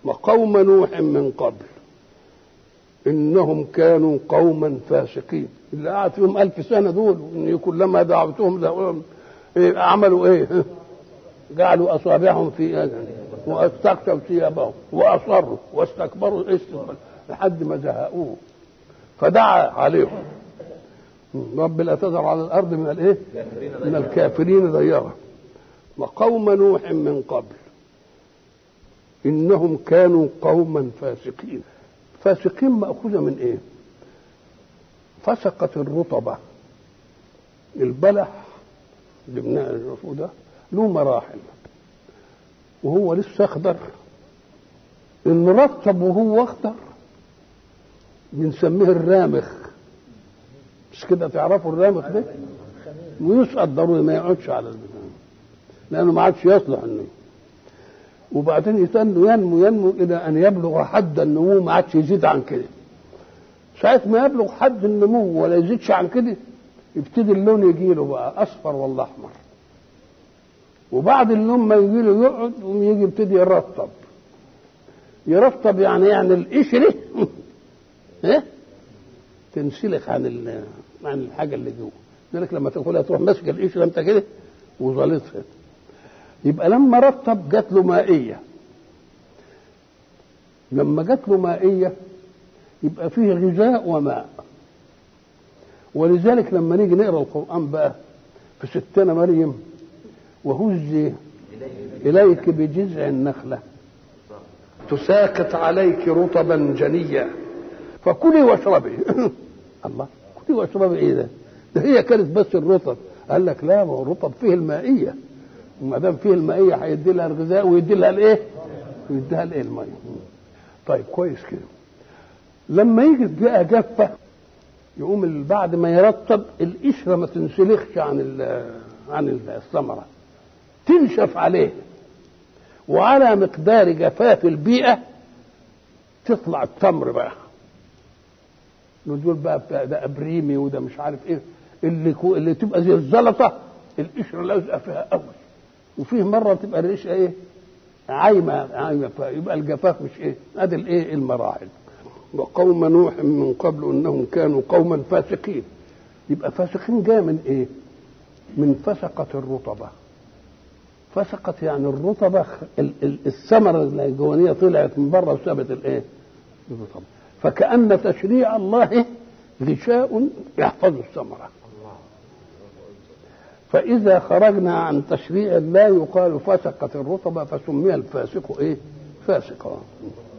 وقوم نوح من قبل انهم كانوا قوما فاسقين اللي قعد فيهم ألف سنه دول ان كلما دعوتهم دعوهم إيه عملوا ايه جعلوا اصابعهم في اذن واستكشوا ثيابهم واصروا واستكبروا استكبار لحد ما زهقوه فدعا عليهم رب لا تذر على الارض من الايه من الكافرين ديارا وقوم نوح من قبل انهم كانوا قوما فاسقين فاسقين ماخوذه من ايه فسقت الرطبه البلح اللي بنعرفه ده له مراحل وهو لسه اخضر المرطب وهو اخضر بنسميه الرامخ مش كده تعرفوا الرامخ ده ويسقط ضروري ما يقعدش على البتاع لانه ما عادش يصلح انه وبعدين يتنو ينمو ينمو الى ان يبلغ حد النمو ما عادش يزيد عن كده ساعة ما يبلغ حد النمو ولا يزيدش عن كده يبتدي اللون يجي له بقى اصفر ولا احمر وبعد اللون ما يجي له يقعد ويجي يبتدي يرطب يرطب يعني يعني القشره ايه تنسلخ عن عن الحاجه اللي جوه لذلك لما تاكلها تروح ماسك القشره انت كده وظالتها يبقى لما رطب جات له مائيه لما جات له مائيه يبقى فيه غذاء وماء ولذلك لما نيجي نقرا القران بقى في ستنا مريم وهزي اليك بجذع النخله تساقط عليك رطبا جنيا فكلي واشربي الله كلي واشربي ايه ده؟ ده هي كانت بس الرطب قال لك لا ما هو الرطب فيه المائيه وما دام فيه المائيه هيدي لها الغذاء ويدي لها الايه؟ ويديها الايه الميه طيب كويس كده لما يجي بقى جافه يقوم بعد ما يرطب القشره ما تنسلخش عن عن الثمره تنشف عليه وعلى مقدار جفاف البيئه تطلع التمر بقى دول بقى ده ابريمي وده مش عارف ايه اللي كو اللي تبقى زي الزلطه القشره لازقه فيها قوي وفيه مره تبقى الريشه ايه عايمه عايمه فيبقى الجفاف مش ايه ادي الايه المراحل وقوم نوح من قبل انهم كانوا قوما فاسقين يبقى فاسقين جاء من ايه من فسقت الرطبه فسقت يعني الرطبه الثمره الجوانيه طلعت من بره وسابت الايه الرطبه فكأن تشريع الله غشاء يحفظ الثمرة فإذا خرجنا عن تشريع الله يقال فسقت الرطبة فسمي الفاسق إيه؟ فاسقا